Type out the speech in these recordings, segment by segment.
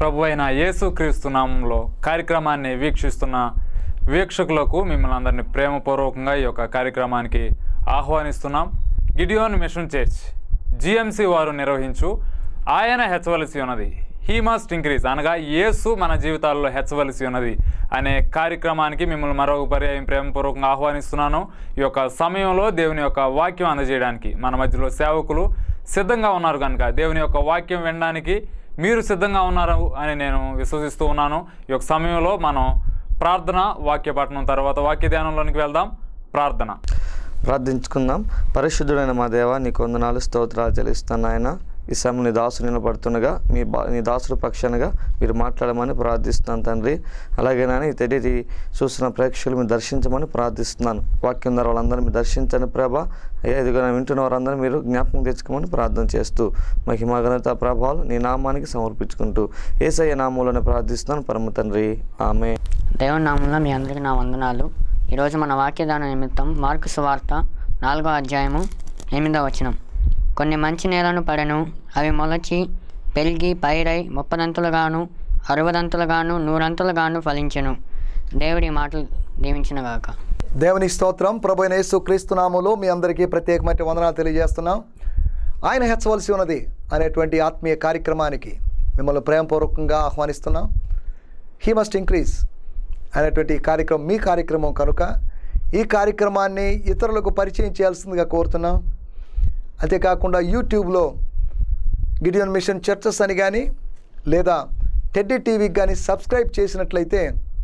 ప్రభు అయిన యేసుక్రీస్తు నామంలో కార్యక్రమాన్ని వీక్షిస్తున్న వీక్షకులకు మిమ్మల్ని అందరినీ ప్రేమపూర్వకంగా ఈ యొక్క కార్యక్రమానికి ఆహ్వానిస్తున్నాం గిడియోన్ మిషన్ చర్చ్ జిఎంసి వారు నిర్వహించు ఆయన హెచ్చవలసి ఉన్నది హీ మస్ట్ ఇంక్రీజ్ అనగా యేసు మన జీవితాల్లో హెచ్చవలసి ఉన్నది అనే కార్యక్రమానికి మిమ్మల్ని మరొక పర్యాయం ప్రేమపూర్వకంగా ఆహ్వానిస్తున్నాను ఈ యొక్క సమయంలో దేవుని యొక్క వాక్యం అందజేయడానికి మన మధ్యలో సేవకులు సిద్ధంగా ఉన్నారు కనుక దేవుని యొక్క వాక్యం వినడానికి మీరు సిద్ధంగా ఉన్నారు అని నేను విశ్వసిస్తూ ఉన్నాను ఈ యొక్క సమయంలో మనం ప్రార్థన వాక్య పఠనం తర్వాత వాక్య ధ్యానంలోనికి వెళ్దాం ప్రార్థన ప్రార్థించుకుందాం పరిశుద్ధుడైన మా దేవ నీకు వందనాలు స్తోత్రాలు చెల్లిస్తాను ఆయన ఈ సమయం నీ దాసుడు నిలబడుతుండగా మీ బా నీ దాసుడు పక్షానగా మీరు మాట్లాడమని ప్రార్థిస్తున్నాను తండ్రి అలాగే నాని ఈ తెలియది చూస్తున్న ప్రేక్షకులు మీరు దర్శించమని ప్రార్థిస్తున్నాను వాక్యం ద్వారా వాళ్ళందరూ మీరు దర్శించండి ప్రభా అయ్యా ఇదిగో నా వింటున్న వారందరూ మీరు జ్ఞాపకం తెచ్చుకోమని ప్రార్థన చేస్తూ మహిమ ఘనత ప్రభావాలు నీ నామానికి సమర్పించుకుంటూ ఏసయ్య నామంలోనే ప్రార్థిస్తున్నాను పరమ తండ్రి ఆమె దేవుని నామంలో మీ అందరికీ నా వందనాలు ఈరోజు మన వాక్యదాన నిమిత్తం మార్కు సువార్త నాలుగో అధ్యాయము ఎనిమిదో వచనం కొన్ని మంచి నేలను పడెను అవి మొలచి పెరిగి పైరై ముప్పదంతులుగాను అరవదంతులుగాను నూరంతులుగాను ఫలించెను దేవుడి మాటలు దీవించినగాక దేవుని స్తోత్రం ప్రభు అయిన యేసు క్రీస్తునామములో మీ అందరికీ ప్రత్యేకమైన వందనాలు తెలియజేస్తున్నాం ఆయన హెచ్చవలసి ఉన్నది అనేటువంటి ఆత్మీయ కార్యక్రమానికి మిమ్మల్ని ప్రేమపూర్వకంగా ఆహ్వానిస్తున్నాం హీ మస్ట్ ఇంక్రీజ్ అనేటువంటి ఈ కార్యక్రమం మీ కార్యక్రమం కనుక ఈ కార్యక్రమాన్ని ఇతరులకు పరిచయం చేయాల్సిందిగా కోరుతున్నాం అంతేకాకుండా యూట్యూబ్లో గిడియన్ మిషన్ చర్చస్ అని కానీ లేదా టెడ్డీ టీవీకి కానీ సబ్స్క్రైబ్ చేసినట్లయితే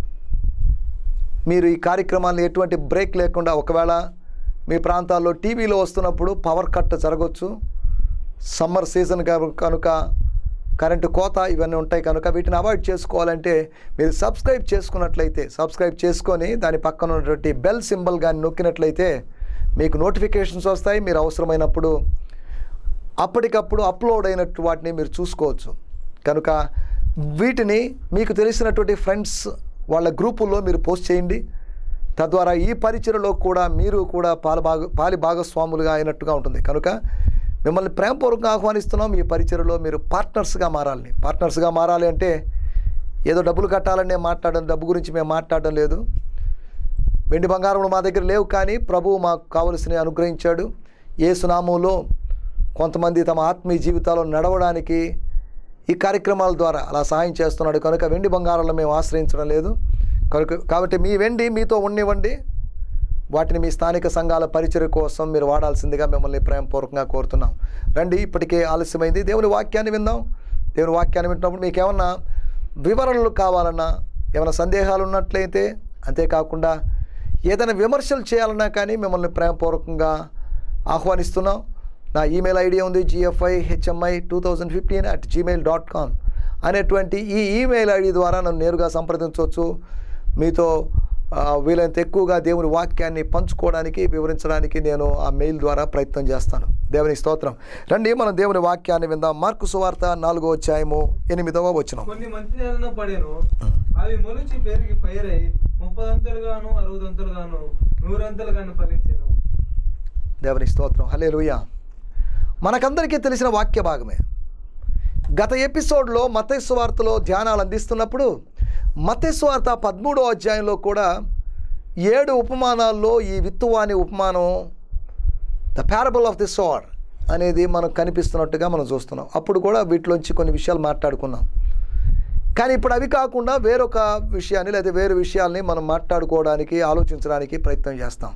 మీరు ఈ కార్యక్రమాన్ని ఎటువంటి బ్రేక్ లేకుండా ఒకవేళ మీ ప్రాంతాల్లో టీవీలో వస్తున్నప్పుడు పవర్ కట్ జరగవచ్చు సమ్మర్ సీజన్ గా- కనుక కరెంటు కోత ఇవన్నీ ఉంటాయి కనుక వీటిని అవాయిడ్ చేసుకోవాలంటే మీరు సబ్స్క్రైబ్ చేసుకున్నట్లయితే సబ్స్క్రైబ్ చేసుకొని దాని పక్కన ఉన్నటువంటి బెల్ సింబల్ కానీ నొక్కినట్లయితే మీకు నోటిఫికేషన్స్ వస్తాయి మీరు అవసరమైనప్పుడు అప్పటికప్పుడు అప్లోడ్ అయినట్టు వాటిని మీరు చూసుకోవచ్చు కనుక వీటిని మీకు తెలిసినటువంటి ఫ్రెండ్స్ వాళ్ళ గ్రూపుల్లో మీరు పోస్ట్ చేయండి తద్వారా ఈ పరిచయలో కూడా మీరు కూడా పాలు భాగ పాలి భాగస్వాములుగా అయినట్టుగా ఉంటుంది కనుక మిమ్మల్ని ప్రేమపూర్వకంగా ఆహ్వానిస్తున్నాం ఈ పరిచయలో మీరు పార్ట్నర్స్గా మారాలి పార్ట్నర్స్గా మారాలి అంటే ఏదో డబ్బులు కట్టాలని నేను మాట్లాడడం డబ్బు గురించి మేము మాట్లాడడం లేదు వెండి బంగారములు మా దగ్గర లేవు కానీ ప్రభువు మాకు కావలసినవి అనుగ్రహించాడు ఏ సునామంలో కొంతమంది తమ ఆత్మీయ జీవితాల్లో నడవడానికి ఈ కార్యక్రమాల ద్వారా అలా సహాయం చేస్తున్నాడు కనుక వెండి బంగారాలను మేము ఆశ్రయించడం లేదు కనుక కాబట్టి మీ వెండి మీతో ఉండివ్వండి వాటిని మీ స్థానిక సంఘాల పరిచయ కోసం మీరు వాడాల్సిందిగా మిమ్మల్ని ప్రేమపూర్వకంగా కోరుతున్నాం రండి ఇప్పటికే ఆలస్యమైంది దేవుని వాక్యాన్ని విందాం దేవుని వాక్యాన్ని వింటున్నప్పుడు మీకు ఏమన్నా వివరణలు కావాలన్నా ఏమైనా సందేహాలు ఉన్నట్లయితే అంతేకాకుండా ఏదైనా విమర్శలు చేయాలన్నా కానీ మిమ్మల్ని ప్రేమపూర్వకంగా ఆహ్వానిస్తున్నాం నా ఈమెయిల్ ఐడి ఉంది G F I H M I two thousand fifteen at Gmail dot com అనేటువంటి ఈ ఈమెయిల్ ఐడి ద్వారా నన్ను నేరుగా సంప్రదించవచ్చు మీతో ఆ, వీలైనంత ఎక్కువగా దేవుని వాక్యాన్ని పంచుకోవడానికి వివరించడానికి నేను ఆ మెయిల్ ద్వారా ప్రయత్నం చేస్తాను దేవుని స్తోత్రం రండి మనం దేవుని వాక్యాన్ని విందాం మార్కు సువార్త నాలుగో అధ్యాయము ఎనిమిదవ వచనం కొన్ని మంచి నేలను పడేను అవి మొలిచి పెరిగి పైరై ముప్పదంతలుగాను అరవదంతలుగాను నూరంతలుగాను ఫలించాను దేవుని స్తోత్రం హలే మనకందరికీ తెలిసిన వాక్య భాగమే గత ఎపిసోడ్లో మతేశ్వార్తలో ధ్యానాలు అందిస్తున్నప్పుడు మతేశ్వార్త పదమూడో అధ్యాయంలో కూడా ఏడు ఉపమానాల్లో ఈ విత్తువాని ఉపమానం the parable of the sower అనేది మనకు కనిపిస్తున్నట్టుగా మనం చూస్తున్నాం అప్పుడు కూడా వీటిలోంచి కొన్ని విషయాలు మాట్లాడుకున్నాం కానీ ఇప్పుడు అవి కాకుండా వేరొక విషయాన్ని లేదా వేరే విషయాల్ని మనం మాట్లాడుకోవడానికి ఆలోచించడానికి ప్రయత్నం చేస్తాం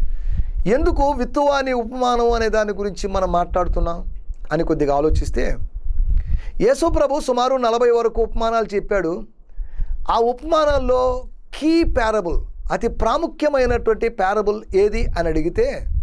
ఎందుకు విత్తువాని ఉపమానం అనే దాని గురించి మనం మాట్లాడుతున్నాం అని కొద్దిగా ఆలోచిస్తే యేసు ప్రభు సుమారు నలభై వరకు ఉపమానాలు చెప్పాడు ఆ ఉపమానాల్లో కీ ప్యారబుల్ అతి ప్రాముఖ్యమైనటువంటి ప్యారబుల్ ఏది అని అడిగితే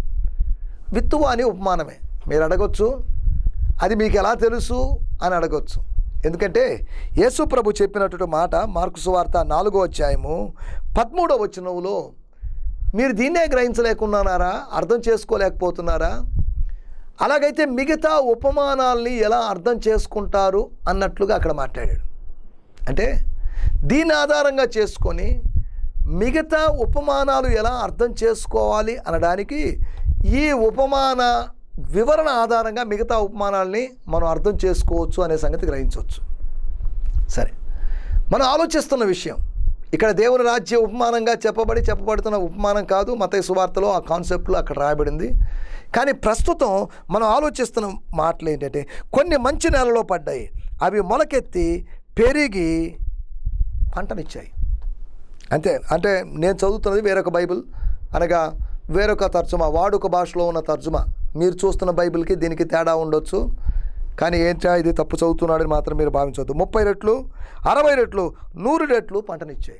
విత్తువాని ఉపమానమే మీరు అడగొచ్చు అది మీకు ఎలా తెలుసు అని అడగొచ్చు ఎందుకంటే యేసు ప్రభు చెప్పినటువంటి మాట మార్కు సువార్త నాలుగో అధ్యాయము పదమూడో వచనంలో మీరు దీన్నే గ్రహించలేకున్నారా అర్థం చేసుకోలేకపోతున్నారా అలాగైతే మిగతా ఉపమానాల్ని ఎలా అర్థం చేసుకుంటారు అన్నట్లుగా అక్కడ మాట్లాడాడు అంటే దీని ఆధారంగా చేసుకొని మిగతా ఉపమానాలు ఎలా అర్థం చేసుకోవాలి అనడానికి ఈ ఉపమాన వివరణ ఆధారంగా మిగతా ఉపమానాల్ని మనం అర్థం చేసుకోవచ్చు అనే సంగతి గ్రహించవచ్చు సరే మనం ఆలోచిస్తున్న విషయం ఇక్కడ దేవుని రాజ్య ఉపమానంగా చెప్పబడి చెప్పబడుతున్న ఉపమానం కాదు మత సువార్తలో ఆ కాన్సెప్ట్లో అక్కడ రాయబడింది కానీ ప్రస్తుతం మనం ఆలోచిస్తున్న మాటలు ఏంటంటే కొన్ని మంచి నెలలో పడ్డాయి అవి మొలకెత్తి పెరిగి పంటనిచ్చాయి అంతే అంటే నేను చదువుతున్నది వేరొక బైబిల్ అనగా వేరొక తర్జుమా వాడుక భాషలో ఉన్న తర్జుమా మీరు చూస్తున్న బైబిల్కి దీనికి తేడా ఉండొచ్చు కానీ ఏంటా ఇది తప్పు చదువుతున్నాడని మాత్రం మీరు భావించవద్దు ముప్పై రెట్లు అరవై రెట్లు నూరు రెట్లు పంటనిచ్చాయి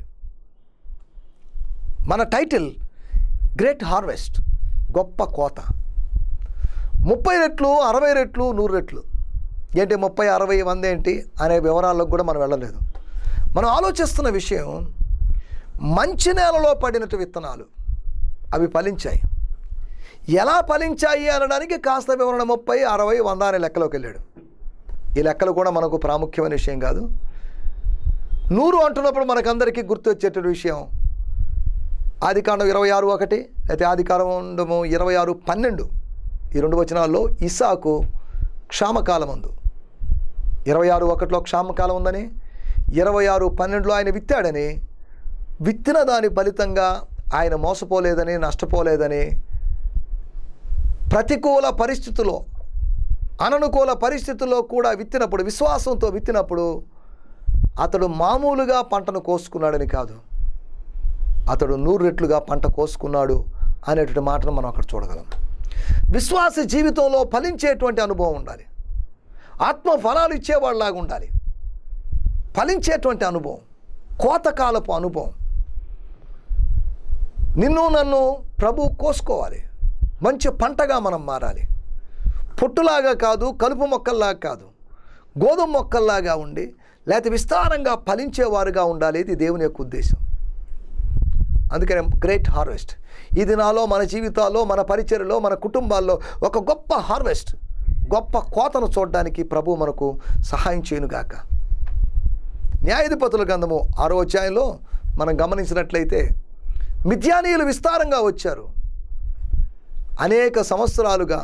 మన టైటిల్ గ్రేట్ హార్వెస్ట్ గొప్ప కోత ముప్పై రెట్లు అరవై రెట్లు నూరు రెట్లు ఏంటి ముప్పై అరవై వంద ఏంటి అనే వివరాల్లోకి కూడా మనం వెళ్ళలేదు మనం ఆలోచిస్తున్న విషయం మంచి నేలలో పడినట్టు విత్తనాలు అవి ఫలించాయి ఎలా ఫలించాయి అనడానికి కాస్త వివరణ ముప్పై అరవై వంద అనే లెక్కలోకి వెళ్ళాడు ఈ లెక్కలు కూడా మనకు ప్రాముఖ్యమైన విషయం కాదు నూరు అంటున్నప్పుడు మనకందరికీ గుర్తొచ్చేటువంటి విషయం ఆదికాండం ఇరవై ఆరు ఒకటి అయితే ఆదికాండము ఇరవై ఆరు పన్నెండు ఈ రెండు వచనాల్లో ఇసాకు క్షామకాలమందు ఇరవై ఆరు ఒకటిలో క్షామకాలం ఉందని ఇరవై ఆరు పన్నెండులో ఆయన విత్తాడని విత్తిన దాని ఫలితంగా ఆయన మోసపోలేదని నష్టపోలేదని ప్రతికూల పరిస్థితుల్లో అననుకూల పరిస్థితుల్లో కూడా విత్తినప్పుడు విశ్వాసంతో విత్తినప్పుడు అతడు మామూలుగా పంటను కోసుకున్నాడని కాదు అతడు నూరు రెట్లుగా పంట కోసుకున్నాడు అనేటువంటి మాటను మనం అక్కడ చూడగలం విశ్వాస జీవితంలో ఫలించేటువంటి అనుభవం ఉండాలి ఆత్మ ఫలాలు ఇచ్చేవాళ్ళలాగా ఉండాలి ఫలించేటువంటి అనుభవం కోతకాలపు అనుభవం నిన్ను నన్ను ప్రభు కోసుకోవాలి మంచి పంటగా మనం మారాలి పొట్టులాగా కాదు కలుపు మొక్కల్లాగా కాదు గోధుమ మొక్కల్లాగా ఉండి లేకపోతే విస్తారంగా ఫలించేవారుగా ఉండాలి ఇది దేవుని యొక్క ఉద్దేశం అందుకనే గ్రేట్ హార్వెస్ట్ ఈ దినాల్లో మన జీవితాల్లో మన పరిచర్యలో మన కుటుంబాల్లో ఒక గొప్ప హార్వెస్ట్ గొప్ప కోతను చూడడానికి ప్రభు మనకు సహాయం చేయనుగాక న్యాయాధిపతుల గంధము ఆరో అధ్యాయంలో మనం గమనించినట్లయితే మిథ్యానీయులు విస్తారంగా వచ్చారు అనేక సంవత్సరాలుగా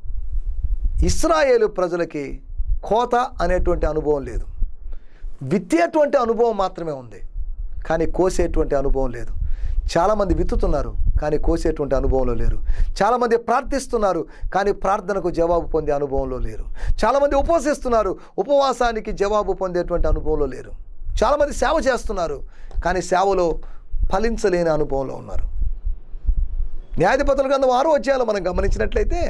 ఇస్రాయేలు ప్రజలకి కోత అనేటువంటి అనుభవం లేదు విత్తేటువంటి అనుభవం మాత్రమే ఉంది కానీ కోసేటువంటి అనుభవం లేదు చాలామంది విత్తుతున్నారు కానీ కోసేటువంటి అనుభవంలో లేరు చాలామంది ప్రార్థిస్తున్నారు కానీ ప్రార్థనకు జవాబు పొందే అనుభవంలో లేరు చాలామంది ఉపవసిస్తున్నారు ఉపవాసానికి జవాబు పొందేటువంటి అనుభవంలో లేరు చాలామంది సేవ చేస్తున్నారు కానీ సేవలో ఫలించలేని అనుభవంలో ఉన్నారు న్యాయాధిపతుల గ్రంథం ఆరో అధ్యాయాలు మనం గమనించినట్లయితే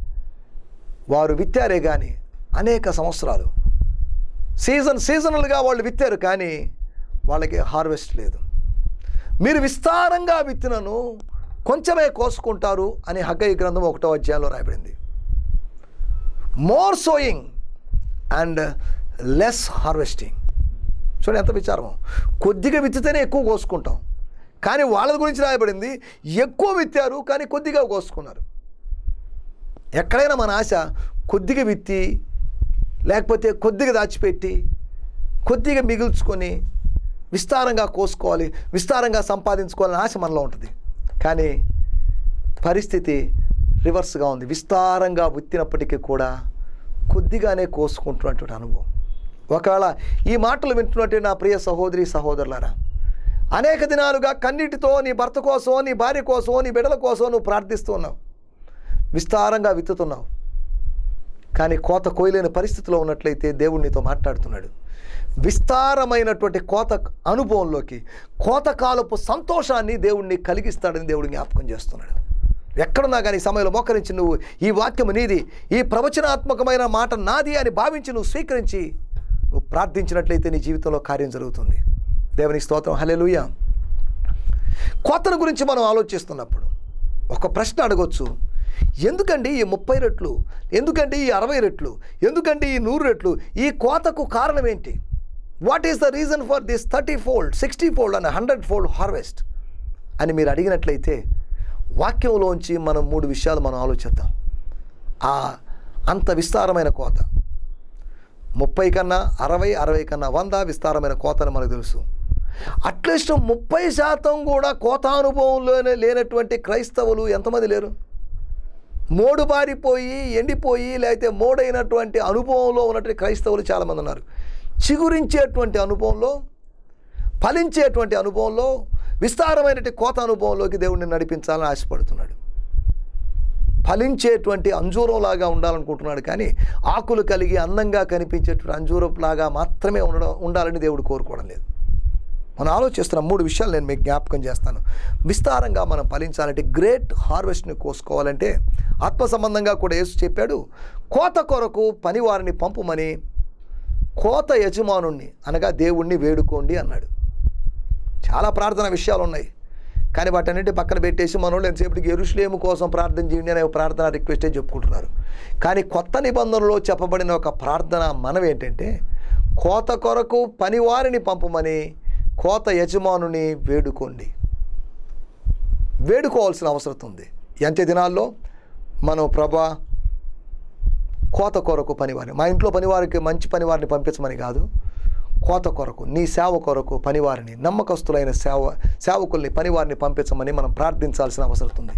వారు విత్తారే కానీ అనేక సంవత్సరాలు సీజన్ సీజనల్గా వాళ్ళు విత్తారు కానీ వాళ్ళకి హార్వెస్ట్ లేదు మీరు విస్తారంగా విత్తినను కొంచెమే కోసుకుంటారు అని హగ్గయి గ్రంథం ఒకటో అధ్యాయంలో రాయబడింది more sowing and less harvesting చూడండి ఎంత విచారం కొద్దిగా విత్తితేనే ఎక్కువ కోసుకుంటాం కానీ వాళ్ళ గురించి రాయబడింది ఎక్కువ విత్తారు కానీ కొద్దిగా కోసుకున్నారు ఎక్కడైనా మన ఆశ కొద్దిగా విత్తి లేకపోతే కొద్దిగా దాచిపెట్టి కొద్దిగా మిగుల్చుకొని విస్తారంగా కోసుకోవాలి విస్తారంగా సంపాదించుకోవాలని ఆశ మనలో ఉంటుంది కానీ పరిస్థితి రివర్స్గా ఉంది విస్తారంగా విత్తినప్పటికీ కూడా కొద్దిగానే కోసుకుంటున్నటువంటి అనుభవం ఒకవేళ ఈ మాటలు వింటున్నట్టు నా ప్రియ సహోదరి సహోదరులారా అనేక దినాలుగా కన్నీటితో నీ భర్త కోసం నీ భార్య కోసం నీ బిడ్డల కోసం నువ్వు ప్రార్థిస్తూ ఉన్నావు విస్తారంగా విత్తుతున్నావు కానీ కోత కోయలేని పరిస్థితిలో ఉన్నట్లయితే దేవుడు నీతో మాట్లాడుతున్నాడు విస్తారమైనటువంటి కోత అనుభవంలోకి కోతకాలపు సంతోషాన్ని దేవుడిని కలిగిస్తాడని దేవుడు జ్ఞాపకం చేస్తున్నాడు ఎక్కడున్నా కానీ ఈ సమయంలో మోకరించి నువ్వు ఈ వాక్యము నీది ఈ ప్రవచనాత్మకమైన మాట నాది అని భావించి నువ్వు స్వీకరించి నువ్వు ప్రార్థించినట్లయితే నీ జీవితంలో కార్యం జరుగుతుంది దేవుని స్తోత్రం హలెలుయ కోతను గురించి మనం ఆలోచిస్తున్నప్పుడు ఒక ప్రశ్న అడగొచ్చు ఎందుకండి ఈ ముప్పై రెట్లు ఎందుకండి ఈ అరవై రెట్లు ఎందుకండి ఈ నూరు రెట్లు ఈ కోతకు కారణం ఏంటి what is the reason for this thirty fold sixty fold and hundred fold harvest అని మీరు అడిగినట్లయితే వాక్యంలోంచి మనం మూడు విషయాలు మనం ఆలోచిద్దాం ఆ అంత విస్తారమైన కోత ముప్పై కన్నా అరవై అరవై కన్నా వంద విస్తారమైన కోత అని మనకు తెలుసు అట్లీస్ట్ ముప్పై శాతం కూడా కోత అనుభవంలోనే లేనటువంటి క్రైస్తవులు ఎంతమంది లేరు మోడు బారిపోయి ఎండిపోయి లేకపోతే మోడైనటువంటి అనుభవంలో ఉన్నటువంటి క్రైస్తవులు చాలామంది ఉన్నారు చిగురించేటువంటి అనుభవంలో ఫలించేటువంటి అనుభవంలో విస్తారమైనటువంటి కోత అనుభవంలోకి దేవుడిని నడిపించాలని ఆశపడుతున్నాడు ఫలించేటువంటి అంజూరంలాగా ఉండాలనుకుంటున్నాడు కానీ ఆకులు కలిగి అందంగా కనిపించేటువంటి అంజూరంలాగా మాత్రమే ఉండడం ఉండాలని దేవుడు కోరుకోవడం లేదు మనం ఆలోచిస్తున్న మూడు విషయాలు నేను మీకు జ్ఞాపకం చేస్తాను విస్తారంగా మనం ఫలించాలంటే గ్రేట్ హార్వెస్ట్ని కోసుకోవాలంటే ఆత్మ సంబంధంగా కూడా యేసు చెప్పాడు కోత కొరకు పనివారిని పంపుమని కోత యజమానుణ్ణి అనగా దేవుణ్ణి వేడుకోండి అన్నాడు చాలా ప్రార్థన విషయాలు ఉన్నాయి కానీ వాటన్నిటి పక్కన పెట్టేసి మనోళ్ళు ఎంతసేపటికి ఎరుషులేము కోసం ప్రార్థన చేయండి అనే ఒక ప్రార్థన రిక్వెస్టే చెప్పుకుంటున్నారు కానీ కొత్త నిబంధనలో చెప్పబడిన ఒక ప్రార్థన మనం ఏంటంటే కోత కొరకు పనివారిని పంపమని కోత యజమానుని వేడుకోండి వేడుకోవాల్సిన అవసరం ఉంది ఎంత దినాల్లో మనం ప్రభా కోత కొరకు పనివారిని మా ఇంట్లో పనివారికి మంచి పనివారిని పంపించమని కాదు కోత కొరకు నీ సేవ కొరకు పనివారిని నమ్మకస్తులైన సేవ సేవకుల్ని పనివారిని పంపించమని మనం ప్రార్థించాల్సిన అవసరం ఉంది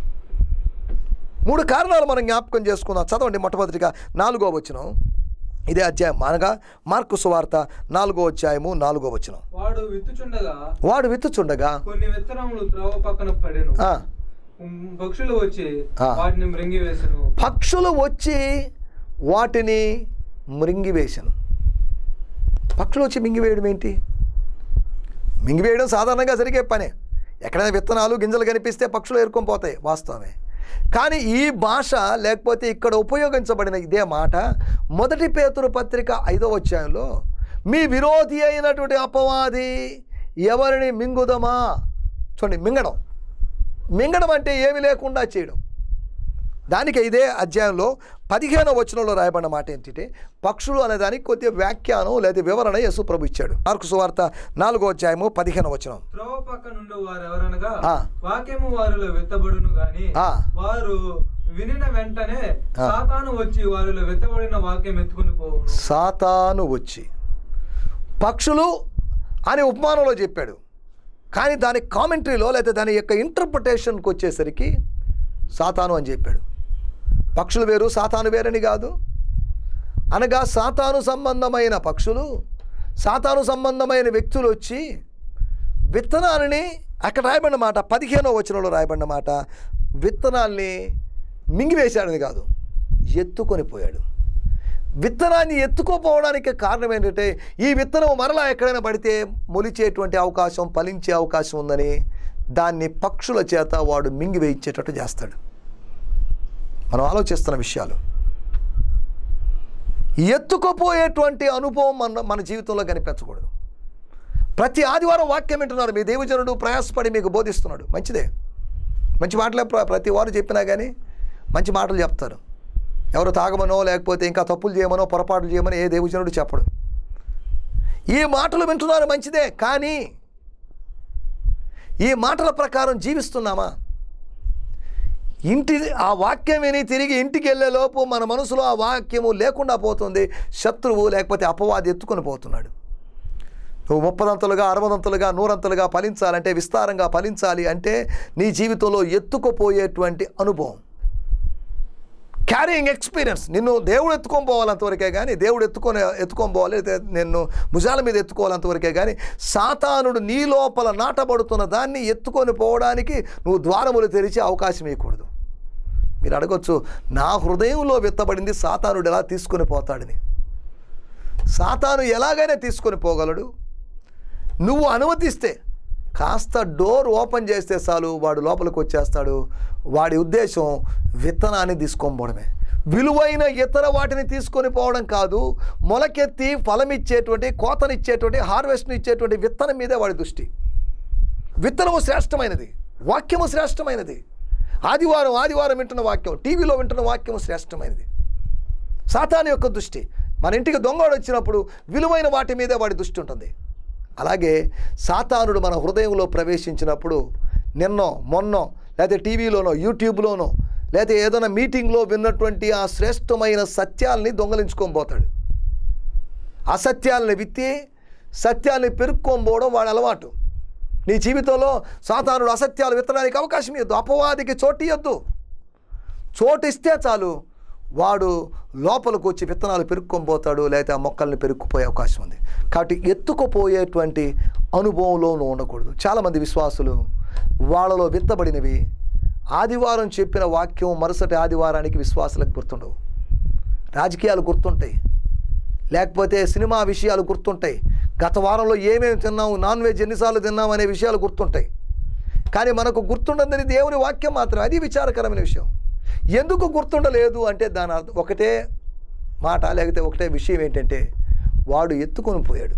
మూడు కారణాలు మనం జ్ఞాపకం చేసుకుందాం చదవండి మొట్టమొదటిగా నాలుగో వచనం ఇదే అధ్యాయం అనగా మార్కు సువార్త నాలుగో అధ్యాయము నాలుగో వచనం వాడు విత్తుచుండగా వాడు విత్తుచుండగా కొన్ని విత్తనములు త్రోవ పక్కన పడెను ఆ, ఉమ్, పక్షులు వచ్చి ఆ. వాటిని మృంగివేసెను పక్షులు వచ్చి వాటిని మృంగివేశను పక్షులు వచ్చి మింగివేయడం ఏంటి మింగివేయడం సాధారణంగా జరిగే పనే ఎక్కడైనా విత్తనాలు గింజలు కనిపిస్తే పక్షులు ఏరుకొని పోతాయి వాస్తవమే కానీ ఈ భాష లేకపోతే ఇక్కడ ఉపయోగించబడిన ఇదే మాట మొదటి పేతురు పత్రిక ఐదో అధ్యాయంలో మీ విరోధి అయినటువంటి అపవాది ఎవరిని మింగుదమా చూడండి మింగడం మింగడం అంటే ఏమి లేకుండా చేయడం దానికి ఇదే అధ్యాయంలో పదిహేనవ వచనంలో రాయబడిన మాట ఏంటంటే పక్షులు అనే దానికి కొద్దిగా వ్యాఖ్యానం లేదా వివరణ యేసు ప్రభు ఇచ్చాడు మార్కు సువార్త నాలుగో అధ్యాయము పదిహేనవ వచనం త్రోవ పక్క నుండి వారు ఎవరనగా ఆ. వాక్యము వారిలో విత్తబడును గాని ఆ. వారు వినిన వెంటనే ఆ. సాతాను వచ్చి వారిలో విత్తబడిన వాక్యం ఎత్తుకుని పోవును సాతాను వచ్చి పక్షులు అని ఉపమానంలో చెప్పాడు కానీ దాని కామెంటరీలో లేదా దాని యొక్క ఇంటర్ప్రిటేషన్కి వచ్చేసరికి సాతాను అని చెప్పాడు పక్షులు వేరు సాతాను వేరని కాదు అనగా సాతాను సంబంధమైన పక్షులు సాతాను సంబంధమైన వ్యక్తులు వచ్చి విత్తనాలని అక్కడ రాయబడిన మాట పదిహేనో వచనంలో రాయబడిన మాట విత్తనాల్ని మింగివేశాడని కాదు ఎత్తుకొని పోయాడు విత్తనాన్ని ఎత్తుకోపోవడానికి కారణం ఏంటంటే ఈ విత్తనం మరలా ఎక్కడైనా పడితే మొలిచేటువంటి అవకాశం ఫలించే అవకాశం ఉందని దాన్ని పక్షుల చేత వాడు మింగివేయించేటట్టు చేస్తాడు మనం ఆలోచిస్తున్న విషయాలు ఎత్తుకుపోయేటువంటి అనుభవం మన మన జీవితంలో కనిపించకూడదు ప్రతి ఆదివారం వాక్యం వింటున్నారు మీ దేవజనుడు ప్రయాసపడి మీకు బోధిస్తున్నాడు మంచిదే మంచి మాటలే ప్ర- ప్రతి వారు చెప్పినా కానీ మంచి మాటలు చెప్తారు ఎవరు తాగమనో లేకపోతే ఇంకా తప్పులు చేయమనో పొరపాట్లు చేయమని ఏ దేవజనుడు చెప్పడు ఈ మాటలు వింటున్నారు మంచిదే కానీ ఈ మాటల ప్రకారం జీవిస్తున్నామా ఇంటి ఆ వాక్యం విని తిరిగి ఇంటికి వెళ్ళే లోపు మన మనసులో ఆ వాక్యము లేకుండా పోతుంది శత్రువు లేకపోతే అపవాది ఎత్తుకొని పోతున్నాడు నువ్వు ముప్పదంతలుగా అరవదంతలుగా నూరంతలుగా ఫలించాలంటే విస్తారంగా ఫలించాలి అంటే నీ జీవితంలో ఎత్తుకుపోయేటువంటి అనుభవం క్యారింగ్ ఎక్స్పీరియన్స్ నిన్ను దేవుడు ఎత్తుకొని పోవాలంతవరకే కానీ దేవుడు ఎత్తుకొని ఎత్తుకొని పోవాలి అయితే నిన్ను భుజాల మీద ఎత్తుకోవాలంతవరకే కానీ సాతానుడు నీ లోపల నాటబడుతున్న దాన్ని ఎత్తుకొని పోవడానికి నువ్వు ద్వారములు తెరిచే అవకాశం ఇవ్వకూడదు మీరు అడగొచ్చు నా హృదయంలో విత్తబడింది సాతానుడు ఎలా తీసుకొని పోతాడని సాతాను ఎలాగైనా తీసుకొని పోగలడు నువ్వు అనుమతిస్తే కాస్త డోర్ ఓపెన్ చేస్తే చాలు వాడు లోపలికి వచ్చేస్తాడు వాడి ఉద్దేశం విత్తనాన్ని తీసుకొని పోవడమే విలువైన ఇతర వాటిని తీసుకొని పోవడం కాదు మొలకెత్తి ఫలమిచ్చేటువంటి కోతనిచ్చేటువంటి హార్వెస్ట్ని ఇచ్చేటువంటి విత్తనం మీదే వాడి దృష్టి విత్తనము శ్రేష్టమైనది వాక్యము శ్రేష్టమైనది ఆదివారం ఆదివారం వింటున్న వాక్యం టీవీలో వింటున్న వాక్యము శ్రేష్టమైనది సాతాను యొక్క దృష్టి మన ఇంటికి దొంగోడు వచ్చినప్పుడు విలువైన వాటి మీదే వాడి దృష్టి ఉంటుంది అలాగే సాతానుడు మన హృదయంలో ప్రవేశించినప్పుడు నిన్నో మొన్నో లేకపోతే టీవీలోనో యూట్యూబ్లోనో లేకపోతే ఏదైనా మీటింగ్లో విన్నటువంటి ఆ శ్రేష్టమైన సత్యాల్ని దొంగలించుకొని పోతాడు అసత్యాలని విత్తి సత్యాల్ని పెరుక్కొని పోవడం వాడి అలవాటు నీ జీవితంలో సాతానుడు అసత్యాలు విత్తడానికి అవకాశం ఇవ్వద్దు అపవాదికి చోటు ఇవ్వద్దు చోటు ఇస్తే చాలు వాడు లోపలికి వచ్చి విత్తనాలు పెరుక్కొని పోతాడు లేకపోతే ఆ మొక్కల్ని పెరుక్కుపోయే అవకాశం ఉంది కాబట్టి ఎత్తుకుపోయేటువంటి అనుభవంలో నువ్వు ఉండకూడదు చాలామంది విశ్వాసులు వాళ్ళలో విత్తబడినవి ఆదివారం చెప్పిన వాక్యం మరుసటి ఆదివారానికి విశ్వాసులకు గుర్తుండవు రాజకీయాలు గుర్తుంటాయి లేకపోతే సినిమా విషయాలు గుర్తుంటాయి గత వారంలో ఏమేమి తిన్నాము నాన్ వెజ్ ఎన్నిసార్లు తిన్నాం అనే విషయాలు గుర్తుంటాయి కానీ మనకు గుర్తుండదని దేవుని వాక్యం మాత్రం అది విచారకరమైన విషయం ఎందుకు గుర్తుండలేదు అంటే దాని అర్థం ఒకటే మాట లేకపోతే ఒకటే విషయం ఏంటంటే వాడు ఎత్తుకొని పోయాడు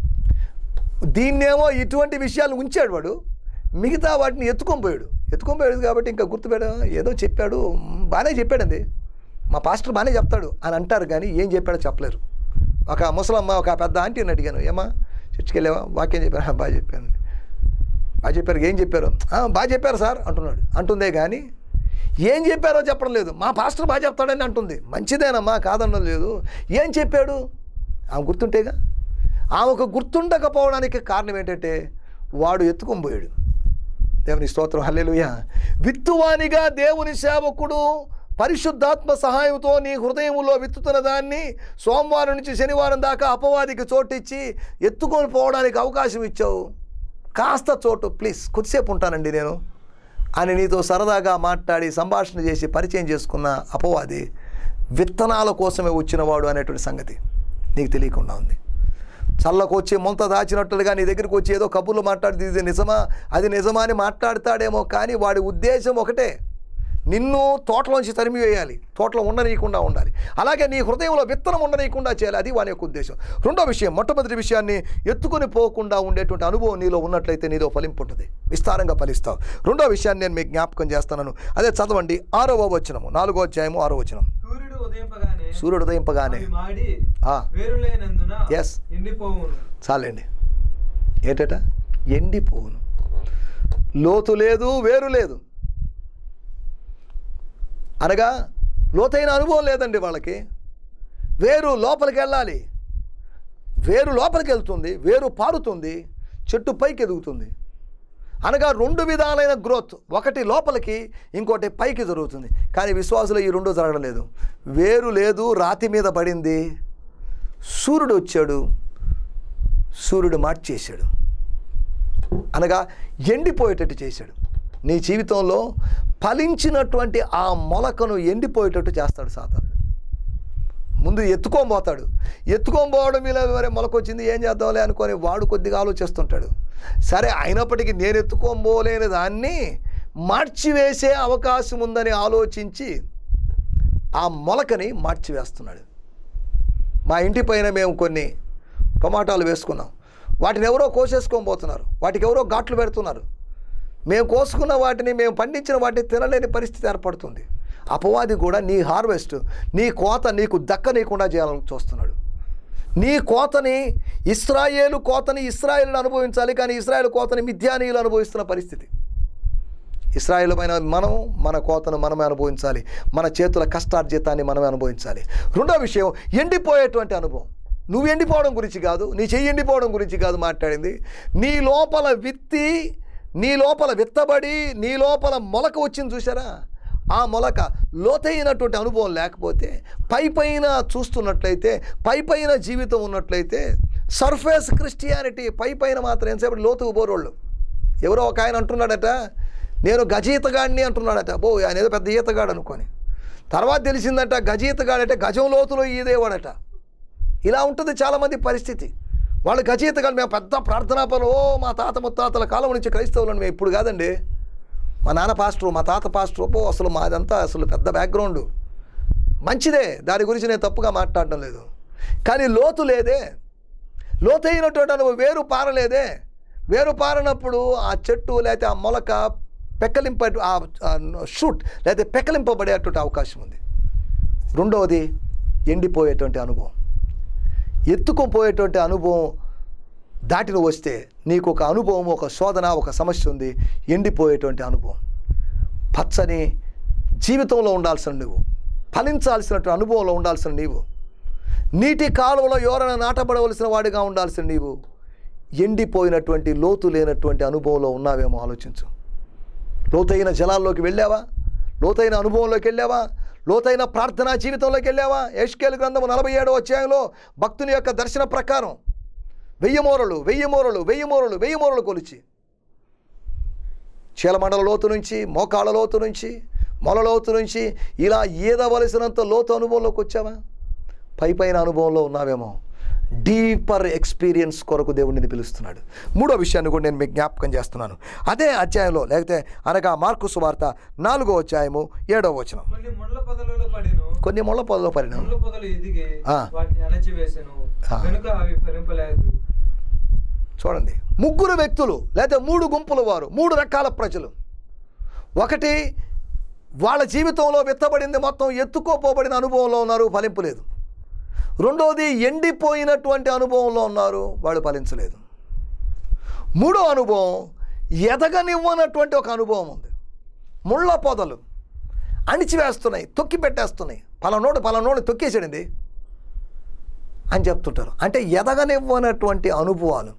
దీన్నేమో ఇటువంటి విషయాలు ఉంచాడు వాడు మిగతా వాటిని ఎత్తుకొని పోయాడు ఎత్తుకొని పోయాడు కాబట్టి ఇంకా గుర్తుపెడ ఏదో చెప్పాడు మ్, బాగానే చెప్పాడండి మా పాస్టర్ బాగానే చెప్తాడు అని అంటారు కానీ ఏం చెప్పాడో చెప్పలేరు ఒక ముసలమ్మ ఒక పెద్ద ఆంటీని అడిగాను ఏమా చర్చికి వెళ్ళావా వాక్యం చెప్పారు "ఆ, బాగా చెప్పాను బాగా చెప్పారు ఏం చెప్పారు "ఆ, బాగా చెప్పారు సార్ అంటున్నాడు అంటుందే కానీ ఏం చెప్పారో చెప్పడం లేదు మా పాస్టర్ బాగా చెప్తాడని అంటుంది మంచిదేనమ్మా కాదనడం లేదు ఏం చెప్పాడు ఆమె గుర్తుంటేగా ఆమెకు గుర్తుండకపోవడానికి కారణం ఏంటంటే వాడు ఎత్తుకొని పోయాడు దేవుని స్తోత్రం హల్లెలూయా విత్తువానిగా దేవుని సేవకుడు పరిశుద్ధాత్మ సహాయంతో నీ హృదయంలో విత్తుతున్న దాన్ని సోమవారం నుంచి శనివారం దాకా అపవాదికి చోటిచ్చి ఎత్తుకొని పోవడానికి అవకాశం ఇచ్చావు కాస్త చోటు ప్లీజ్ కొద్దిసేపు ఉంటానండి నేను అని నీతో సరదాగా మాట్లాడి సంభాషణ చేసి పరిచయం చేసుకున్న అపవాది విత్తనాల కోసమే వచ్చినవాడు అనేటువంటి సంగతి నీకు తెలియకుండా ఉంది చల్లకు వచ్చి ముంత దాచినట్లుగా నీ దగ్గరికి వచ్చి ఏదో కబుర్లు మాట్లాడి ఇది నిజమా అది నిజమా అని మాట్లాడతాడేమో కానీ వాడి ఉద్దేశం ఒకటే నిన్ను తోటలోంచి తరిమి వేయాలి తోటలో ఉండనీయకుండా ఉండాలి అలాగే నీ హృదయంలో విత్తనం ఉండనీయకుండా చేయాలి అది వాని యొక్క ఉద్దేశం రెండో విషయం మొట్టమొదటి విషయాన్ని ఎత్తుకొని పోకుండా ఉండేటువంటి అనుభవం నీలో ఉన్నట్లయితే నీలో ఫలింపు ఉంటుంది విస్తారంగా ఫలిస్తావు రెండో విషయాన్ని నేను మీకు జ్ఞాపకం చేస్తున్నాను అదే చదవండి ఆరవ వచనము నాలుగో అధ్యాయము ఆరో వచనం సూర్యుడు ఉదయింపగానే సూర్యుడు ఉదయింపగానే అవి మాడి ఆ. వేరులేనందున Yes. ఎండిపోవును చాలండి ఏంటట ఎండిపోవును లోతు లేదు వేరు లేదు అనగా లోతైన అనుభవం లేదండి వాళ్ళకి వేరు లోపలికి వెళ్ళాలి వేరు లోపలికి వెళ్తుంది వేరు పారుతుంది చెట్టు పైకి ఎదుగుతుంది అనగా రెండు విధాలైన గ్రోత్ ఒకటి లోపలికి ఇంకోటి పైకి జరుగుతుంది కానీ విశ్వాసులు ఈ రెండు జరగడం లేదు వేరు లేదు రాతి మీద పడింది సూర్యుడు వచ్చాడు సూర్యుడు మార్చేశాడు అనగా ఎండిపోయేటట్టు చేశాడు నీ జీవితంలో ఫలించినటువంటి ఆ మొలకను ఎండిపోయేటట్టు చేస్తాడు సాతానుడు ముందు ఎత్తుకొని పోతాడు ఎత్తుకొని పోవడం ఇలా మరి మొలకొచ్చింది ఏం చేద్దాంలే అనుకొని వాడు కొద్దిగా ఆలోచిస్తుంటాడు సరే అయినప్పటికీ నేను ఎత్తుకొని పోలేని దాన్ని మార్చివేసే అవకాశం ఉందని ఆలోచించి ఆ మొలకని మార్చివేస్తున్నాడు మా ఇంటి పైన మేము కొన్ని టొమాటాలు వేసుకున్నాం వాటిని ఎవరో కోసేసుకొని పోతున్నారు వాటికి ఎవరో ఘాట్లు పెడుతున్నారు మేము కోసుకున్న వాటిని మేము పండించిన వాటిని తినలేని పరిస్థితి ఏర్పడుతుంది అపవాది కూడా నీ హార్వెస్ట్ నీ కోత నీకు దక్కనీయకుండా చేయాలని చూస్తున్నాడు నీ కోతని ఇస్రాయేలు కోతని ఇస్రాయేలు అనుభవించాలి కానీ ఇస్రాయేల్ కోతని మిథ్యానీయులు అనుభవిస్తున్న పరిస్థితి ఇస్రాయేలమైన మనం మన కోతను మనమే అనుభవించాలి మన చేతుల కష్టార్జితాన్ని మనమే అనుభవించాలి రెండో విషయం ఎండిపోయేటువంటి అనుభవం నువ్వు ఎండిపోవడం గురించి కాదు నీ చెయ్యి ఎండిపోవడం గురించి కాదు మాట్లాడింది నీ లోపల విత్తి నీ లోపల విత్తబడి నీ లోపల మొలక వచ్చింది చూసారా ఆ మొలక లోతైనటువంటి అనుభవం లేకపోతే పై పైన చూస్తున్నట్లయితే పై పైన జీవితం ఉన్నట్లయితే సర్ఫేస్ క్రిస్టియానిటీ పై పైన మాత్రం ఎంతసేపు లోతుకు పోరోళ్ళు ఎవరో ఒక ఆయన అంటున్నాడట నేను గజ ఈతగాడిని అంటున్నాడట బో ఆయన ఏదో పెద్ద ఈతగాడు అనుకొని తర్వాత తెలిసిందట గజ ఈతగాడంటే గజం లోతులో ఈదేవాడట ఇలా ఉంటుంది చాలామంది పరిస్థితి వాళ్ళు గజ ఈతగాడు మేము పెద్ద ప్రార్థనా పనులు ఓ మా తాత ముత్తాతల కాలం నుంచి క్రైస్తవులను మేము ఇప్పుడు కాదండి మా నాన్న పాస్టరు మా తాత పాస్టరు ఓ అసలు మాదంతా అసలు పెద్ద బ్యాక్గ్రౌండ్ మంచిదే దాని గురించి నేను తప్పుగా మాట్లాడడం లేదు కానీ లోతు లేదే లోతైనటువంటి అనుభవం వేరు పారలేదే వేరు పారనప్పుడు ఆ చెట్టు లేకపోతే ఆ మొలక పెక్కలింప ఆ షూట్ లేకపోతే పెక్కలింపబడేటువంటి అవకాశం ఉంది రెండవది ఎండిపోయేటువంటి అనుభవం ఎత్తుకొని పోయేటువంటి అనుభవం దాటిని వస్తే నీకు ఒక అనుభవం ఒక శోధన ఒక సమస్య ఉంది ఎండిపోయేటువంటి అనుభవం పచ్చని జీవితంలో ఉండాల్సిన నువ్వు ఫలించాల్సినటువంటి అనుభవంలో ఉండాల్సిన నీవు నీటి కాలువలో ఎవరైనా నాటబడవలసిన వాడిగా ఉండాల్సిన నీవు ఎండిపోయినటువంటి లోతు లేనటువంటి అనుభవంలో ఉన్నావేమో ఆలోచించు లోతైన జలాల్లోకి వెళ్ళావా లోతైన అనుభవంలోకి వెళ్ళావా లోతైన ప్రార్థనా జీవితంలోకి వెళ్ళావా ఏష్కేలు గ్రంథము నలభై ఏడో అధ్యాయంలో భక్తుని యొక్క దర్శన ప్రకారం వెయ్యి మూరలు వెయ్యి మూరలు వెయ్యి మూరలు వెయ్యి మూరలు కొలిచి చీలమండల లోతు నుంచి మోకాళ్ళ లోతు నుంచి మొల లోతు నుంచి ఇలా ఈదవలసినంత లోతు అనుభవంలోకి వచ్చావా పై పైన అనుభవంలో ఉన్నావేమో డీపర్ ఎక్స్పీరియన్స్ కొరకు దేవుడిని పిలుస్తున్నాడు మూడో విషయాన్ని కూడా నేను మీకు జ్ఞాపకం చేస్తున్నాను అదే అధ్యాయంలో లేకపోతే అనగా మార్కు సువార్త నాలుగో అధ్యాయము ఏడో వచనం కొన్ని ముళ్ళ పొదలలో పడిను కొన్ని ముళ్ళ పొదలో పరిణామం ముళ్ళ పొదలు ఎదిగి ఆ. వాటిని అణచివేసెను ఆ. కనుక అవి ఫలింపలేదు చూడండి ముగ్గురు వ్యక్తులు లేదా మూడు గుంపుల వారు మూడు రకాల ప్రజలు ఒకటి వాళ్ళ జీవితంలో విత్తబడింది మొత్తం ఎత్తుకోపోబడిన అనుభవంలో ఉన్నారు ఫలింపలేదు రెండవది ఎండిపోయినటువంటి అనుభవంలో ఉన్నారు వాళ్ళు ఫలించలేదు మూడో అనుభవం ఎదగనివ్వనటువంటి ఒక అనుభవం ఉంది ముళ్ళ పొదలు అణిచివేస్తున్నాయి తొక్కి పెట్టేస్తున్నాయి పలానోడు పలానోడు తొక్కేసాడండి అని చెప్తుంటారు అంటే ఎదగనివ్వనటువంటి అనుభవాలు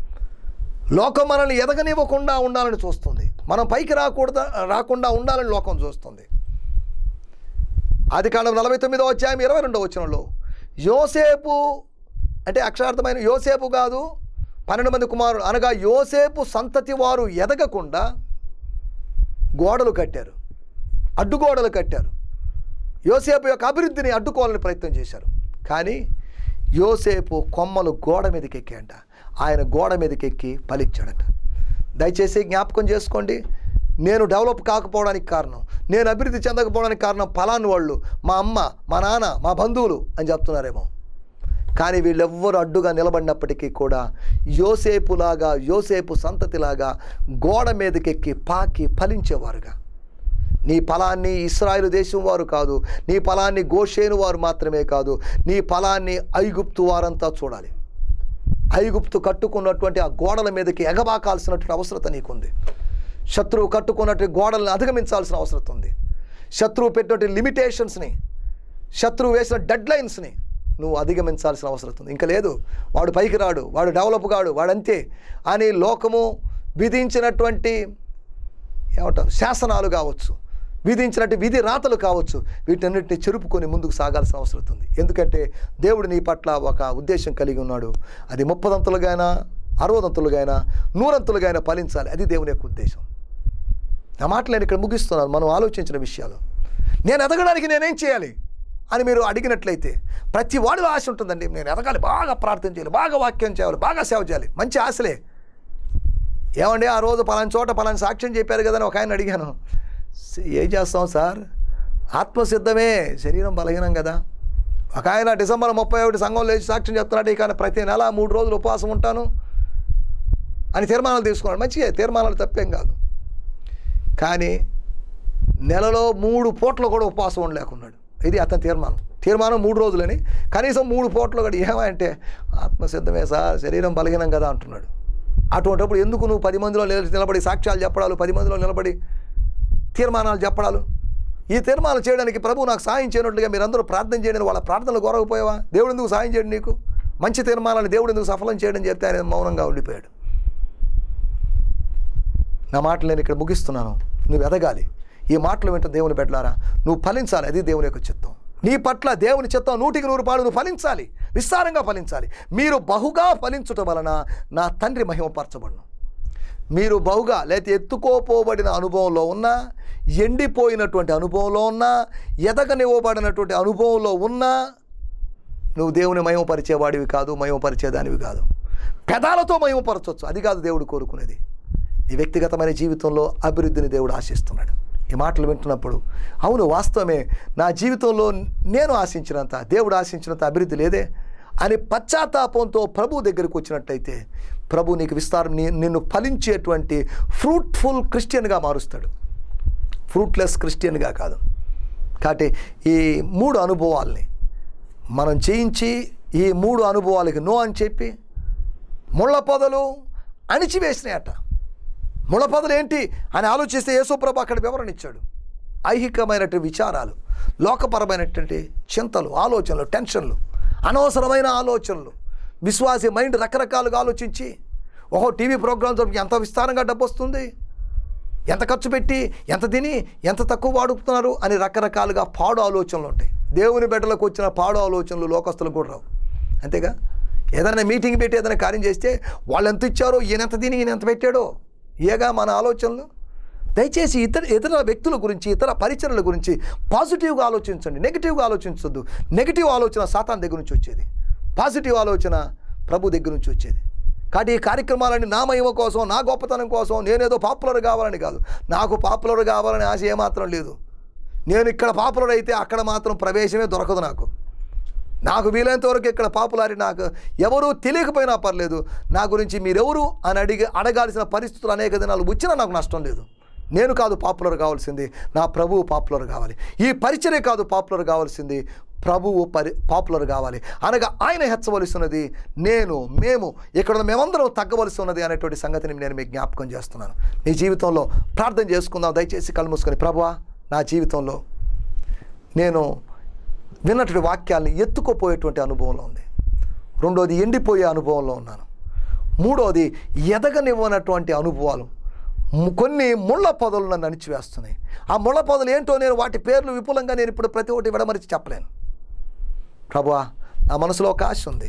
లోకం మనల్ని ఎదగనివ్వకుండా ఉండాలని చూస్తుంది మనం పైకి రాకూడదా రాకుండా ఉండాలని లోకం చూస్తుంది ఆది కాండం నలభై తొమ్మిదో అధ్యాయం ఇరవై రెండో వచనంలో యోసేపు అంటే అక్షరార్థమైన యోసేపు కాదు పన్నెండు మంది కుమారుడు అనగా యోసేపు సంతతి వారు ఎదగకుండా గోడలు కట్టారు అడ్డుగోడలు కట్టారు యోసేపు యొక్క అభివృద్ధిని అడ్డుకోవాలని ప్రయత్నం చేశారు కానీ యోసేపు కొమ్మలు గోడ మీదకి ఎక్కాయంట ఆయన గోడ మీదకి ఎక్కి ఫలించాడట దయచేసి జ్ఞాపకం చేసుకోండి నేను డెవలప్ కాకపోవడానికి కారణం నేను అభివృద్ధి చెందకపోవడానికి కారణం ఫలాని వాళ్ళు మా అమ్మ మా నాన్న మా బంధువులు అని చెప్తున్నారేమో కానీ వీళ్ళెవ్వరు అడ్డుగా నిలబడినప్పటికీ కూడా యోసేపులాగా యోసేపు సంతతిలాగా గోడ మీదకెక్కి పాకి ఫలించేవారుగా నీ ఫలాన్ని ఇస్రాయేలు దేశం వారు కాదు నీ ఫలాన్ని గోషేను వారు మాత్రమే కాదు నీ ఫలాన్ని ఐగుప్తు వారంతా చూడాలి ఐగుప్తు కట్టుకున్నటువంటి ఆ గోడల మీదకి ఎగబాకాల్సినటువంటి అవసరత నీకుంది శత్రువు కట్టుకున్నటువంటి గోడలను అధిగమించాల్సిన అవసరం ఉంది శత్రువు పెట్టినటువంటి లిమిటేషన్స్ని శత్రువు వేసిన డెడ్ లైన్స్ని నువ్వు అధిగమించాల్సిన అవసరం ఉంది ఇంకా లేదు వాడు పైకి రాడు వాడు డెవలప్ కాడు వాడంతే అని లోకము విధించినటువంటి ఏమంటారు శాసనాలు కావచ్చు విధించినట్టు విధి రాతలు కావచ్చు వీటన్నిటిని చెరుపుకొని ముందుకు సాగాల్సిన అవసరం ఉంది ఎందుకంటే దేవుడు నీ పట్ల ఒక ఉద్దేశం కలిగి ఉన్నాడు అది ముప్పదంతులుగానా అరవదంతులుగానా నూరంతులుగానా ఫలించాలి అది దేవుని యొక్క ఉద్దేశం నా మాటలు నేను ఇక్కడ ముగిస్తున్నాను మనం ఆలోచించిన విషయాలు నేను ఎదగడానికి నేనేం చేయాలి అని మీరు అడిగినట్లయితే ప్రతి వాడిలో ఆశ ఉంటుందండి నేను ఎదగాలి బాగా ప్రార్థన చేయాలి బాగా వాక్యం చేయాలి బాగా సేవ చేయాలి మంచి ఆశలే ఏమండి ఆ రోజు పలాని చోట పలాని సాక్ష్యం చెప్పారు కదా అని ఒక ఆయన అడిగాను "స- ఏం చేస్తాం సార్ ఆత్మసిద్ధమే శరీరం బలహీనం కదా ఒక ఆయన డిసెంబర్ ముప్పై ఒకటి సంఘం లేచి సాక్ష్యం చెప్తున్నాడు ఇక ప్రతి నెల మూడు రోజులు ఉపవాసం ఉంటాను అని తీర్మానాలు తీసుకున్నాడు మంచిగా తీర్మానాలు తప్పేం కాదు కానీ నెలలో మూడు పూటలు కూడా ఉపవాసం ఉండలేకున్నాడు ఇది అతని తీర్మానం తీర్మానం మూడు రోజులని కనీసం మూడు పూటలు కూడా ఏమంటే ఆత్మసిద్ధమే సార్ శరీరం బలహీనం కదా అంటున్నాడు అటువంటిప్పుడు ఎందుకు నువ్వు పది మందిలో నిల- నిలబడి సాక్ష్యాలు చెప్పడాలు పది మందిలో నిలబడి తీర్మానాలు చెప్పడాలు ఈ తీర్మానాలు చేయడానికి ప్రభు నాకు సాయం చేయనట్లుగా మీరందరూ ప్రార్థన చేయడానికి వాళ్ళ ప్రార్థనలు కోరకపోయావా దేవుడు ఎందుకు సాయం చేయడం నీకు మంచి తీర్మానాలు దేవుడు ఎందుకు సఫలం చేయడం చెప్తే ఆయన మౌనంగా ఉండిపోయాడు నా మాటలు నేను ఇక్కడ ముగిస్తున్నాను నువ్వు ఎదగాలి ఈ మాటలు వింటే దేవుని పెట్టారా నువ్వు ఫలించాలి అది దేవుని యొక్క చిత్తం నీ పట్ల దేవుని చిత్తం నూటికి నూరు పాడు నువ్వు ఫలించాలి విస్తారంగా ఫలించాలి మీరు బహుగా ఫలించుట వలన నా తండ్రి మహిమపరచబడును మీరు బహుగా లేకపోతే ఎత్తుకోపోబడిన అనుభవంలో ఉన్నా ఎండిపోయినటువంటి అనుభవంలో ఉన్నా ఎదగనివ్వబడినటువంటి అనుభవంలో ఉన్నా నువ్వు దేవుని మహిమపరిచేవాడివి కాదు మహిమపరిచేదానివి కాదు పెదాలతో మహిమపరచవచ్చు అది కాదు దేవుడు కోరుకునేది నీ వ్యక్తిగతమైన జీవితంలో అభివృద్ధిని దేవుడు ఆశిస్తున్నాడు ఈ మాటలు వింటున్నప్పుడు అవును వాస్తవమే నా జీవితంలో నేను ఆశించినంత దేవుడు ఆశించినంత అభివృద్ధి లేదే అని పశ్చాత్తాపంతో ప్రభు దగ్గరికి వచ్చినట్టయితే ప్రభు నీకు విస్తారం నీ- నిన్ను ఫలించేటువంటి ఫ్రూట్ఫుల్ క్రిస్టియన్గా మారుస్తాడు ఫ్రూట్లెస్ క్రిస్టియన్గా కాదు కాబట్టి ఈ మూడు అనుభవాల్ని మనం చేయించి ఈ మూడు అనుభవాలకి నో అని చెప్పి ముళ్ళ పొదలు అణిచివేసినాయట ముళ్ళ పొదలు ఏంటి అని ఆలోచిస్తే యేసుప్రభు అక్కడ వివరణ ఇచ్చాడు ఐహికమైనటువంటి విచారాలు లోకపరమైనటువంటి చింతలు ఆలోచనలు టెన్షన్లు అనవసరమైన ఆలోచనలు విశ్వాసి మైండ్ రకరకాలుగా ఆలోచించి ఓహో టీవీ ప్రోగ్రామ్స్ ఎంత విస్తారంగా డబ్బు వస్తుంది ఎంత ఖర్చు పెట్టి ఎంత తిని ఎంత తక్కువ వాడుతున్నారు అని రకరకాలుగా పాడు ఆలోచనలు ఉంటాయి దేవుని బిడ్డలకు వచ్చిన పాడు ఆలోచనలు లోకస్తులకు కూడా రావు అంతేగా ఏదైనా మీటింగ్ పెట్టి ఏదైనా కార్యం చేస్తే వాళ్ళు ఎంత ఇచ్చారో ఈయన ఎంత తిని ఈయన ఎంత పెట్టాడో ఏగా మన ఆలోచనలు దయచేసి ఇతర ఇతర వ్యక్తుల గురించి ఇతర పరిచయల గురించి పాజిటివ్గా ఆలోచించండి నెగిటివ్గా ఆలోచించొద్దు నెగిటివ్ ఆలోచన సాతాన్ దగ్గర నుంచి వచ్చేది పాజిటివ్ ఆలోచన ప్రభు దగ్గర నుంచి వచ్చేది కాబట్టి ఈ కార్యక్రమాలన్నీ నా మహిమ కోసం నా గొప్పతనం కోసం నేనేదో పాపులర్ కావాలని కాదు నాకు పాపులర్ కావాలని ఆశ ఏమాత్రం లేదు నేను ఇక్కడ పాపులర్ అయితే అక్కడ మాత్రం ప్రవేశమే దొరకదు నాకు నాకు వీలైనంత వరకు ఇక్కడ పాపులారి నాకు ఎవరు తెలియకపోయినా పర్లేదు నా గురించి మీరెవరు అని అడిగి అడగాల్సిన పరిస్థితులు అనేక దినాలు వచ్చినా నాకు నష్టం లేదు నేను కాదు పాపులర్ కావాల్సింది నా ప్రభువు పాపులర్ కావాలి ఈ పరిచర్య కాదు పాపులర్ కావాల్సింది ప్రభువు పరి పాపులర్ కావాలి అనగా ఆయన హెచ్చవలసినది నేను మేము ఇక్కడ ఉన్న మేమందరం తగ్గవలసి ఉన్నది అనేటువంటి సంగతిని నేను మీకు జ్ఞాపకం చేస్తున్నాను నీ జీవితంలో ప్రార్థన చేసుకుందాం దయచేసి కళ్ళు మూసుకొని ప్రభువా నా జీవితంలో నేను విన్నటువంటి వాక్యాల్ని ఎత్తుకోపోయేటువంటి అనుభవంలో ఉంది రెండోది ఎండిపోయే అనుభవంలో ఉన్నాను మూడోది ఎదగనివ్వనటువంటి అనుభవాలు ము- కొన్ని ముళ్ళ పొదలు నన్ను అణిచివేస్తున్నాయి ఆ ముళ్ళ పొదలు ఏంటో నేను వాటి పేర్లు విపులంగా నేను ఇప్పుడు ప్రతి ఒక్కటి విడమరిచి చెప్పలేను ప్రభువా నా మనసులో ఒక ఆశ ఉంది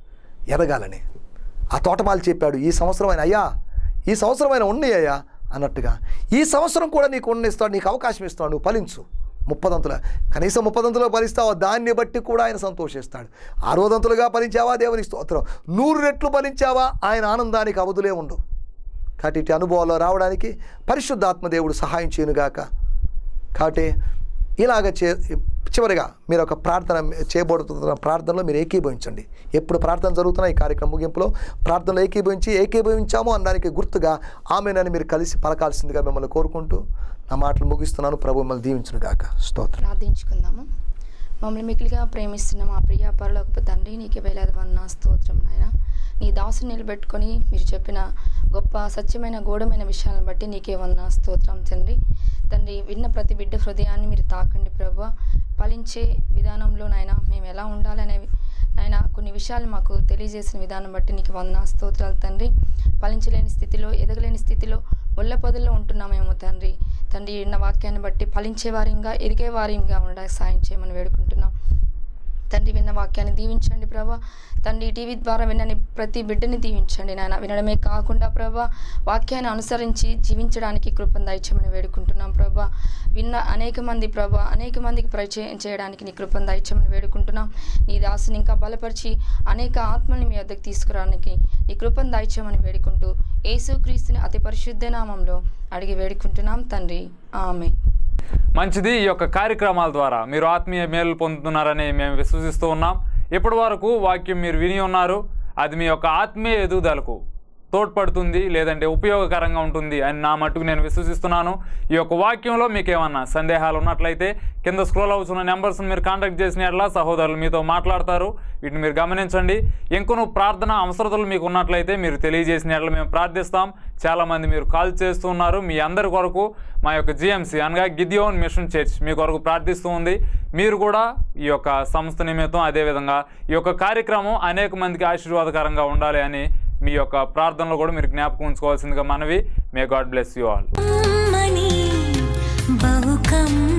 ఎదగాలని ఆ తోటమాలి చెప్పాడు ఈ సంవత్సరం ఆయన అయ్యా ఈ సంవత్సరం ఆయన ఉన్నాయి అయ్యా అన్నట్టుగా ఈ సంవత్సరం కూడా నీకు ఉన్నిస్తాడు నీకు అవకాశం ఇస్తాడు నువ్వు ఫలించు ముప్పదంతుల కనీసం ముప్పదంతులో ఫలిస్తావా దాన్ని బట్టి కూడా ఆయన సంతోషిస్తాడు అరవదంతులుగా ఫలించావా దేవునికి స్తోత్రం నూరు రెట్లు ఫలించావా ఆయన ఆనందానికి అవధులే ఉండవు కాబట్టి ఇటు అనుభవాల్లో రావడానికి పరిశుద్ధాత్మ దేవుడు సహాయం చేయనుగాక కాబట్టి ఇలాగ చే చివరిగా మీరు ఒక ప్రార్థన చేయబడుతున్న ప్రార్థనలో మీరు ఏకీభవించండి ఎప్పుడు ప్రార్థన జరుగుతున్న ఈ కార్యక్రమం ముగింపులో ప్రార్థనలో ఏకీభవించి ఏకీభవించాము అనడానికి గుర్తుగా ఆమెనని మీరు కలిసి పలకాల్సిందిగా మిమ్మల్ని కోరుకుంటూ నా మాటలు ముగిస్తున్నాను ప్రభు మిమ్మల్ని దీవించును గాక స్తోత్రం ప్రార్థించుకుందాము మమ్మల్ని మిగిలిగా ప్రేమిస్తున్న మా ప్రియ పరలోకపు తండ్రి నీకే వేలాది వందన స్తోత్రం నాయన నీ దాసుని నిలబెట్టుకొని మీరు చెప్పిన గొప్ప సత్యమైన గూఢమైన విషయాలను బట్టి నీకే వందన స్తోత్రం తండ్రి తండ్రి విన్న ప్రతి బిడ్డ హృదయాన్ని మీరు తాకండి ప్రభు ఫలించే విధానంలో నాయన మేము ఎలా ఉండాలనేవి నాయన కొన్ని విషయాలు మాకు తెలియజేసిన విధానం బట్టి నీకు వందన స్తోత్రాలు తండ్రి ఫలించలేని స్థితిలో ఎదగలేని స్థితిలో ముళ్ళ పొదల్లో ఉంటున్నామేమో తండ్రి తండ్రి విన్న వాక్యాన్ని బట్టి ఫలించే వారిగా ఎరిగే వారిగా ఉండడానికి సాయం చేయమని వేడుకుంటున్నాం తండ్రి విన్న వాక్యాన్ని దీవించండి ప్రభా తండ్రి టీవీ ద్వారా వినని ప్రతి బిడ్డని దీవించండి నాయన వినడమే కాకుండా ప్రభా వాక్యాన్ని అనుసరించి జీవించడానికి కృపను దయచేయమని వేడుకుంటున్నాం ప్రభా విన్న అనేక మంది ప్రభా అనేక మందికి పరిచయం చేయడానికి నీ కృపను దయచేయమని వేడుకుంటున్నాం నీ దాసుని ఇంకా బలపరిచి అనేక ఆత్మల్ని మీ వద్దకు తీసుకురావడానికి నీ కృపను దయచేయమని వేడుకుంటూ యేసుక్రీస్తుని అతి పరిశుద్ధ నామంలో అడిగి వేడుకుంటున్నాం తండ్రి ఆమె మంచిది ఈ యొక్క కార్యక్రమాల ద్వారా మీరు ఆత్మీయ మేలు పొందుతున్నారని మేము విశ్వసిస్తూ ఉన్నాం ఇప్పటి వరకు వాక్యం మీరు విని ఉన్నారు అది మీ యొక్క ఆత్మీయ ఎదుగుదలకు తోడ్పడుతుంది లేదంటే ఉపయోగకరంగా ఉంటుంది అని నా మట్టుకు నేను విశ్వసిస్తున్నాను ఈ యొక్క వాక్యంలో మీకు ఏమన్నా సందేహాలు ఉన్నట్లయితే కింద స్క్రోల్ అవుతున్న నెంబర్స్ని మీరు కాంటాక్ట్ చేసిన ఎట్లా సహోదరులు మీతో మాట్లాడతారు వీటిని మీరు గమనించండి ఇంకొను ప్రార్థన అవసరతలు మీకు ఉన్నట్లయితే మీరు తెలియజేసిన ఎట్లా మేము ప్రార్థిస్తాం చాలామంది మీరు కాల్ చేస్తూ ఉన్నారు మీ అందరి కొరకు మా యొక్క జిఎంసి అనగా గిద్యోన్ మిషన్ చర్చ్ మీ కొరకు ప్రార్థిస్తూ ఉంది మీరు కూడా ఈ యొక్క సంస్థ నిమిత్తం అదేవిధంగా ఈ యొక్క కార్యక్రమం అనేక మందికి ఆశీర్వాదకరంగా ఉండాలి అని మీ యొక్క ప్రార్థనలో కూడా మీరు జ్ఞాపకం ఉంచుకోవాల్సిందిగా మనవి may God bless you all కమ్మని బహు కమ్మని